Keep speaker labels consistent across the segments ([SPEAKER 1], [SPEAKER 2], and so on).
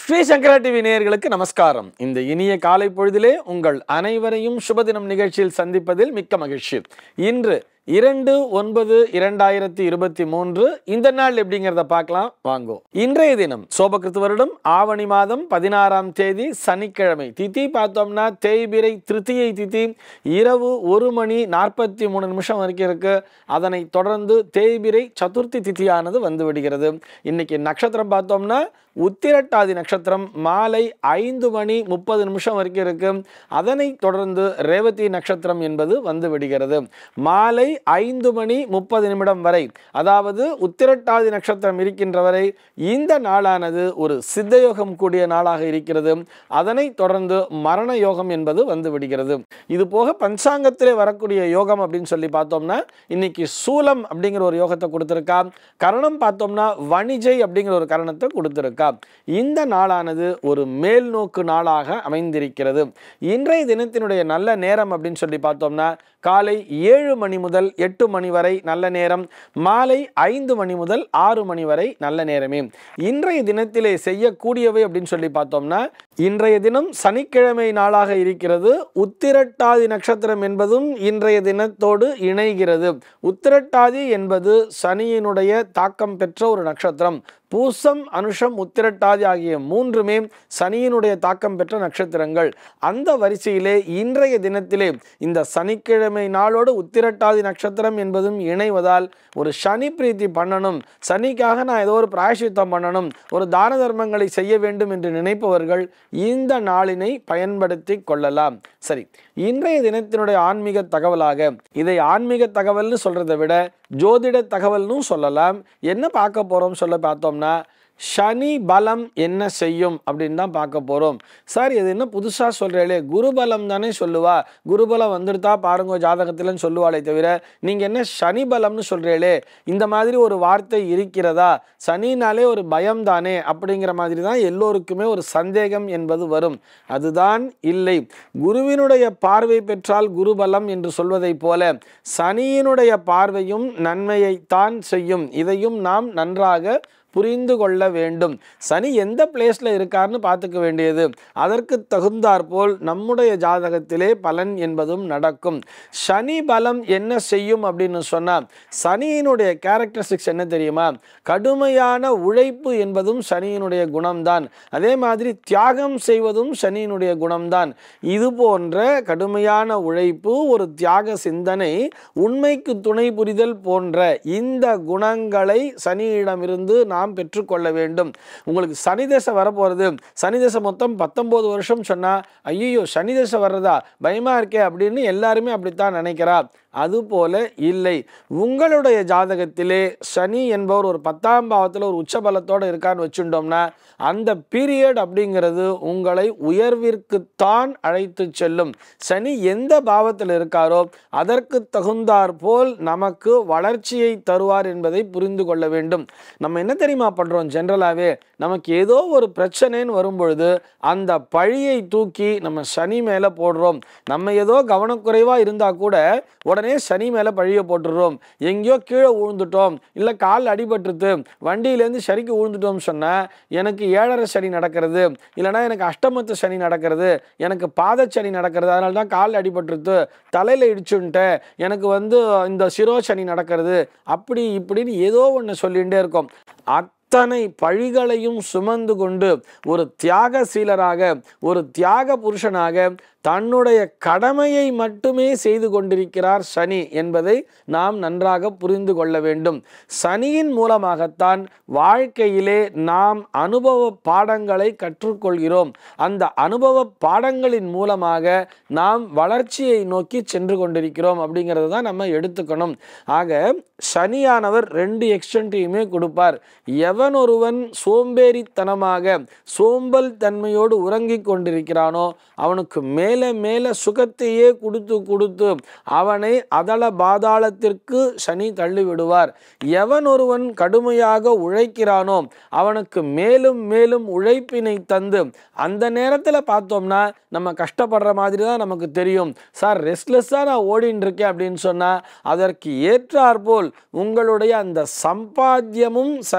[SPEAKER 1] ஸ்ரீ சங்கரா TV நேயர்களுக்கு நமஸ்காரம் இந்த இனிய காலை பொழுதிலே உங்கள் அனைவரையும் சுபதினம் நிகழ்ச்சியில் சந்திப்பதில் மிக்க மகிழ்ச்சி இன்று இரண்டு ஒன்பது இரண்டாயிரத்தி இருபத்தி மூன்று இந்த நாள் எப்படிங்கிறத பார்க்கலாம் வாங்கோ இன்றைய தினம் சோபகிருத்து வருடம் ஆவணி மாதம் பதினாறாம் தேதி சனிக்கிழமை திதி பார்த்தோம்னா தேய்பிரை திருத்தியை திதி இரவு ஒரு மணி நாற்பத்தி மூணு நிமிஷம் வரைக்கும் இருக்கு அதனை தொடர்ந்து தேய்பிரை சதுர்த்தி திதியானது வந்து விடுகிறது இன்னைக்கு நட்சத்திரம் பார்த்தோம்னா உத்திரட்டாதி நட்சத்திரம் மாலை ஐந்து மணி முப்பது நிமிஷம் வரைக்கும் இருக்கு அதனை தொடர்ந்து ரேவதி நட்சத்திரம் என்பது வந்து விடுகிறது மாலை ஐந்து மணி முப்பது நிமிடம் வரை அதாவது உத்திரட்டாதி நட்சத்திரம் இருக்கின்ற வரை இந்த நாளானது ஒரு சித்தயோகம் கூடிய நாளாக இருக்கிறது அதனை தொடர்ந்து மரண யோகம் என்பது வந்து விடுகிறது இது போக பஞ்சாங்கத்திலே வரக்கூடிய யோகம் அப்படின்னு சொல்லி பார்த்தோம்னா இன்னைக்கு சூலம் அப்படிங்கிற ஒரு யோகத்தை கொடுத்திருக்கா கரணம் பார்த்தோம்னா வணிஜை அப்படிங்கிற ஒரு கரணத்தை கொடுத்திருக்கா இந்த நாளானது ஒரு மேல் நோக்கு நாளாக அமைந்திருக்கிறது இன்றைய தினத்தினுடைய நல்ல நேரம் அப்படின்னு சொல்லி பார்த்தோம்னா காலை ஏழு மணி முதல் எட்டு மணி வரை நல்ல நேரம் மாலை ஐந்து மணி முதல் ஆறு மணி வரை நல்ல நேரமே இன்றைய தினத்திலே செய்யக்கூடியவை அப்படின்னு சொல்லி பார்த்தோம்னா இன்றைய தினம் சனிக்கிழமை நாளாக இருக்கிறது உத்திரட்டாதி நட்சத்திரம் என்பதும் இன்றைய தினத்தோடு இணைகிறது உத்திரட்டாதி என்பது சனியினுடைய தாக்கம் பெற்ற ஒரு நட்சத்திரம் பூசம் அனுஷம் உத்திரட்டாதி ஆகிய மூன்றுமே சனியினுடைய தாக்கம் பெற்ற நட்சத்திரங்கள் அந்த வரிசையிலே இன்றைய தினத்திலே இந்த சனிக்கிழமை நாளோடு உத்திரட்டாதி நட்சத்திரம் என்பதும் இணைவதால் ஒரு சனி பிரீத்தி பண்ணணும் சனிக்காக நான் ஏதோ ஒரு பிராயசித்தம் பண்ணணும் ஒரு தான தர்மங்களை செய்ய வேண்டும் என்று நினைப்பவர்கள் இந்த நாளினை பயன்படுத்தி கொள்ளலாம் சரி இன்றைய தினத்தினுடைய ஆன்மீக தகவலாக இதை ஆன்மீக தகவல்னு சொல்றதை விட ஜோதிட தகவல்னு சொல்லலாம் என்ன பார்க்க போறோம் சொல்ல பார்த்தோம்னா சனி பலம் என்ன செய்யும் அப்படின்னு தான் பார்க்க போகிறோம் சார் இது என்ன புதுசாக சொல்கிறீங்களே குருபலம் தானே சொல்லுவா குருபலம் வந்துடுதா பாருங்க ஜாதகத்தில்னு சொல்லுவாளே தவிர நீங்கள் என்ன சனி பலம்னு சொல்கிறீங்களே இந்த மாதிரி ஒரு வார்த்தை இருக்கிறதா சனினாலே ஒரு பயம் தானே அப்படிங்கிற மாதிரி தான் எல்லோருக்குமே ஒரு சந்தேகம் என்பது வரும் அதுதான் இல்லை குருவினுடைய பார்வை பெற்றால் குருபலம் என்று சொல்வதைப் போல சனியினுடைய பார்வையும் நன்மையைத்தான் செய்யும் இதையும் நாம் நன்றாக புரிந்து கொள்ள வேண்டும் சனி எந்த பிளேஸில் இருக்கார்னு பார்த்துக்க வேண்டியது அதற்கு தகுந்தாற்போல் நம்முடைய ஜாதகத்திலே பலன் என்பதும் நடக்கும் சனி பலம் என்ன செய்யும் அப்படின்னு சொன்னால் சனியினுடைய கேரக்டரிஸ்டிக்ஸ் என்ன தெரியுமா கடுமையான உழைப்பு என்பதும் சனியினுடைய குணம்தான் அதே மாதிரி தியாகம் செய்வதும் சனியினுடைய குணம்தான் இது போன்ற கடுமையான உழைப்பு ஒரு தியாக சிந்தனை உண்மைக்கு துணை புரிதல் போன்ற இந்த குணங்களை சனியிடமிருந்து நாம் பெற்றுக்கொள்ள வேண்டும் உங்களுக்கு சனி தசை வரப்போகிறது சனி தசை மொத்தம் பத்தொம்போது வருஷம் சொன்னால் ஐயோ சனி தசை வர்றதா பயமா இருக்கே அப்படின்னு எல்லாருமே அப்படித்தான் நினைக்கிறா அதுபோல இல்லை உங்களுடைய ஜாதகத்திலே சனி என்பவர் ஒரு பத்தாம் பாவத்தில் ஒரு உச்சபலத்தோடு இருக்கான்னு வச்சுட்டோம்னா அந்த பீரியட் அப்படிங்கிறது உங்களை உயர்விற்குத்தான் அழைத்து செல்லும் சனி எந்த பாவத்தில் இருக்காரோ அதற்கு தகுந்தாற் போல் நமக்கு வளர்ச்சியை தருவார் என்பதை புரிந்து கொள்ள வேண்டும் நம்ம என்ன தெரியுமா பண்ணுறோம் ஜென்ரலாகவே நமக்கு ஏதோ ஒரு பிரச்சனைன்னு வரும்பொழுது அந்த பழியை தூக்கி நம்ம சனி மேலே போடுறோம் நம்ம ஏதோ கவனக்குறைவாக இருந்தால் கூட உடனே சனி மேலே பழிய போட்டுடுறோம் எங்கேயோ கீழே விழுந்துட்டோம் இல்லை கால் அடிபட்டுருது வண்டியிலேருந்து சரிக்கு விழுந்துட்டோம்னு சொன்னால் எனக்கு ஏழரை சனி நடக்கிறது இல்லைனா எனக்கு அஷ்டமத்து சனி நடக்கிறது எனக்கு பாத சனி நடக்கிறது அதனால தான் கால் அடிபட்டுருது தலையில் இடிச்சுன்ட்டேன் எனக்கு வந்து இந்த சிரோ சனி நடக்கிறது அப்படி இப்படின்னு ஏதோ ஒன்று சொல்லிகிட்டே இருக்கோம் அத்தனை பழிகளையும் சுமந்து கொண்டு ஒரு தியாகசீலராக ஒரு தியாக புருஷனாக தன்னுடைய கடமையை மட்டுமே செய்து கொண்டிருக்கிறார் சனி என்பதை நாம் நன்றாக புரிந்து கொள்ள வேண்டும் சனியின் மூலமாகத்தான் வாழ்க்கையிலே நாம் அனுபவ பாடங்களை கற்றுக்கொள்கிறோம் அந்த அனுபவ பாடங்களின் மூலமாக நாம் வளர்ச்சியை நோக்கி சென்று கொண்டிருக்கிறோம் அப்படிங்கிறத தான் நம்ம எடுத்துக்கணும் ஆக சனியானவர் ரெண்டு எக்ஸ்டென்ட்டையுமே கொடுப்பார் எவன் ஒருவன் சோம்பேறித்தனமாக சோம்பல் தன்மையோடு உறங்கிக் கொண்டிருக்கிறானோ அவனுக்கு மேலே மேலே சுகத்தையே கொடுத்து கொடுத்து அவனை அதள பாதாளத்திற்கு சனி தள்ளி விடுவார் எவன் ஒருவன் கடுமையாக உழைக்கிறானோ அவனுக்கு மேலும் மேலும் உழைப்பினை தந்து அந்த நேரத்தில் பார்த்தோம்னா நம்ம கஷ்டப்படுற மாதிரி தான் நமக்கு தெரியும் சார் ரெஸ்ட்லெஸ்ஸாக நான் ஓடின்னு இருக்கேன் அப்படின்னு சொன்னால் அதற்கு ஏற்றாற்போல் உங்களுடைய அந்த சம்பாத்தியமும் சனியினுடைய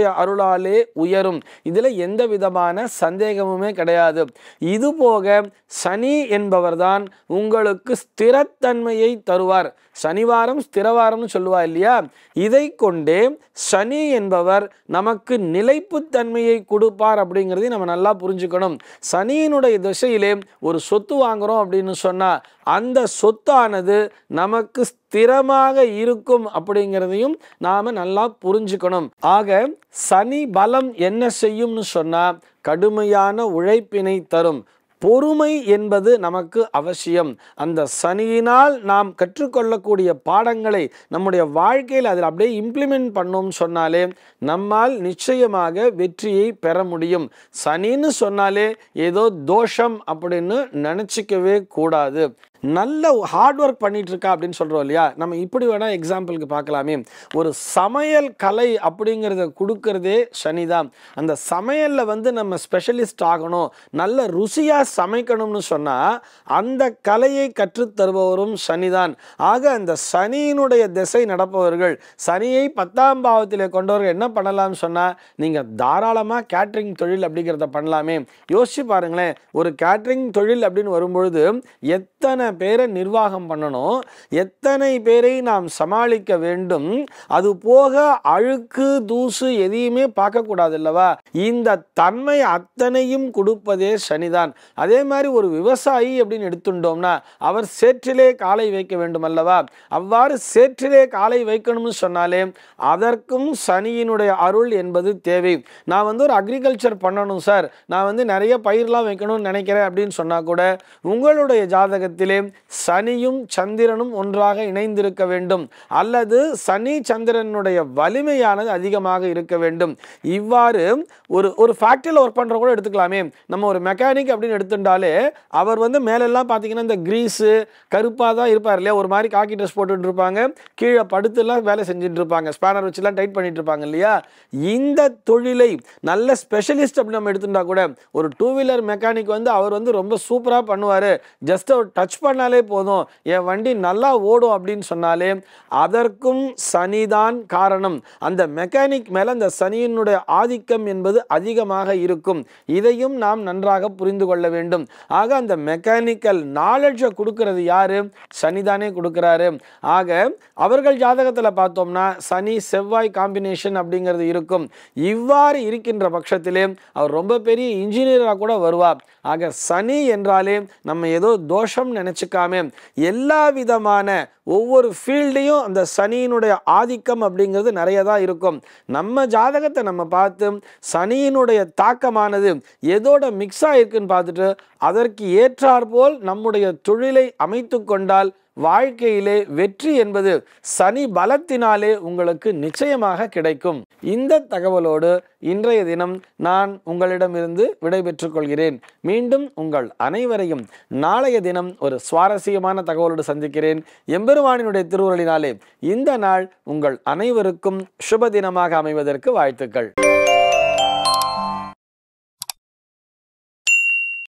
[SPEAKER 1] சனியினுடைய அருளாலே உயரும் இதுல எந்த விதமான சந்தேகமுமே கிடையாது இது போக சனி என்பவர்தான் உங்களுக்கு ஸ்திரத்தன்மையை தருவார் சனிவாரம் ஸ்திரவாரம்னு சொல்லுவா இல்லையா இதை கொண்டே சனி என்பவர் நமக்கு நிலைப்புத்தன்மையை கொடுப்பார் அப்படிங்கிறதையும் நம்ம நல்லா புரிஞ்சுக்கணும் சனியினுடைய திசையிலே ஒரு சொத்து வாங்குறோம் அப்படின்னு சொன்னா அந்த சொத்தானது நமக்கு ஸ்திரமாக இருக்கும் அப்படிங்கிறதையும் நாம நல்லா புரிஞ்சுக்கணும் ஆக சனி பலம் என்ன செய்யும்னு சொன்னா கடுமையான உழைப்பினை தரும் பொறுமை என்பது நமக்கு அவசியம் அந்த சனியினால் நாம் கற்றுக்கொள்ளக்கூடிய பாடங்களை நம்முடைய வாழ்க்கையில் அதில் அப்படியே இம்ப்ளிமெண்ட் பண்ணோம்னு சொன்னாலே நம்மால் நிச்சயமாக வெற்றியை பெற முடியும் சனின்னு சொன்னாலே ஏதோ தோஷம் அப்படின்னு நினச்சிக்கவே கூடாது நல்ல ஹார்ட் ஒர்க் பண்ணிட்டு இருக்கா அப்படின்னு சொல்கிறோம் இல்லையா நம்ம இப்படி வேணால் எக்ஸாம்பிளுக்கு பார்க்கலாமே ஒரு சமையல் கலை அப்படிங்கிறத கொடுக்கறதே சனிதான் அந்த சமையலில் வந்து நம்ம ஸ்பெஷலிஸ்ட் ஆகணும் நல்ல ருசியாக சமைக்கணும்னு சொன்னால் அந்த கலையை கற்றுத் தருபவரும் சனிதான் ஆக அந்த சனியினுடைய திசை நடப்பவர்கள் சனியை பத்தாம் பாவத்திலே கொண்டவர்கள் என்ன பண்ணலாம்னு சொன்னால் நீங்கள் தாராளமாக கேட்ரிங் தொழில் அப்படிங்கிறத பண்ணலாமே யோசிச்சு பாருங்களேன் ஒரு கேட்ரிங் தொழில் அப்படின்னு வரும்பொழுது எத்தனை பேரை நிர்வாகம் பண்ணணும் எத்தனை பேரை நாம் சமாளிக்க வேண்டும் அது போக அழுக்கு தூசு எதையுமே பார்க்கக்கூடாது அல்லவா இந்த தன்மை அத்தனையும் கொடுப்பதே சனிதான் அதே மாதிரி ஒரு விவசாயி அப்படின்னு எடுத்துட்டோம்னா அவர் சேற்றிலே காலை வைக்க வேண்டும் அல்லவா அவ்வாறு சேற்றிலே காலை வைக்கணும்னு சொன்னாலே அதற்கும் சனியினுடைய அருள் என்பது தேவை நான் வந்து ஒரு அக்ரிகல்ச்சர் பண்ணணும் சார் நான் வந்து நிறைய பயிர்லாம் வைக்கணும்னு நினைக்கிறேன் அப்படின்னு சொன்னா கூட உங்களுடைய ஜாதகத்திலே சனியும் சந்திரனும் ஒன்றாக இணைந்திருக்க வேண்டும் அல்லது சனி சந்திரனுடைய வலிமையானது அதிகமாக இருக்க வேண்டும் இவ்வாறு ஒரு ஒரு ஃபேக்டரியில் ஒர்க் பண்ணுற கூட எடுத்துக்கலாமே நம்ம ஒரு மெக்கானிக் அப்படின்னு எடுத்துட்டாலே அவர் வந்து மேலெல்லாம் பார்த்தீங்கன்னா இந்த கிரீஸு கருப்பாக தான் இருப்பார் இல்லையா ஒரு மாதிரி காக்கி ட்ரெஸ் போட்டுட்டு இருப்பாங்க கீழே படுத்துலாம் வேலை செஞ்சுட்டு இருப்பாங்க ஸ்பேனர் வச்சுலாம் டைட் பண்ணிட்டு இருப்பாங்க இல்லையா இந்த தொழிலை நல்ல ஸ்பெஷலிஸ்ட் அப்படி நம்ம எடுத்துட்டா கூட ஒரு டூ வீலர் மெக்கானிக் வந்து அவர் வந்து ரொம்ப சூப்பராக பண்ணுவார் ஜஸ்ட் அவர் டச் பண்ணாலே போதும் என் வண்டி நல்லா ஓடும் அப்படின்னு சொன்னாலே அதற்கும் சனிதான் காரணம் அந்த மெக்கானிக் மேலே அந்த சனியினுடைய ஆதிக்கம் என்பது அதிகமாக இருக்கும் இதையும் நாம் நன்றாக புரிந்து கொள்ள வேண்டும் ஆக அந்த மெக்கானிக்கல் நாலேஜை கொடுக்கறது யாரு சனிதானே கொடுக்கிறாரு ஆக அவர்கள் ஜாதகத்தில் பார்த்தோம்னா சனி செவ்வாய் காம்பினேஷன் அப்படிங்கிறது இருக்கும் இவ்வாறு இருக்கின்ற பட்சத்திலே அவர் ரொம்ப பெரிய இன்ஜினியராக கூட வருவார் ஆக சனி என்றாலே நம்ம ஏதோ தோஷம் நினச்சிக்காம எல்லா விதமான ஒவ்வொரு ஃபீல்டையும் அந்த சனியினுடைய ஆதிக்கம் அப்படிங்கிறது நிறைய தான் இருக்கும் நம்ம ஜாதகத்தை நம்ம பார்த்து சனியினுடைய தாக்கமானது எதோட மிக்ஸ் ஆகிருக்குன்னு பார்த்துட்டு அதற்கு ஏற்றாற்போல் நம்முடைய தொழிலை அமைத்து கொண்டால் வாழ்க்கையிலே வெற்றி என்பது சனி பலத்தினாலே உங்களுக்கு நிச்சயமாக கிடைக்கும் இந்த தகவலோடு இன்றைய தினம் நான் உங்களிடமிருந்து விடைபெற்றுக் கொள்கிறேன் மீண்டும் உங்கள் அனைவரையும் நாளைய தினம் ஒரு சுவாரஸ்யமான தகவலோடு சந்திக்கிறேன் எம்பெருமானினுடைய திருவுருளினாலே இந்த நாள் உங்கள் அனைவருக்கும் சுப தினமாக அமைவதற்கு வாழ்த்துக்கள்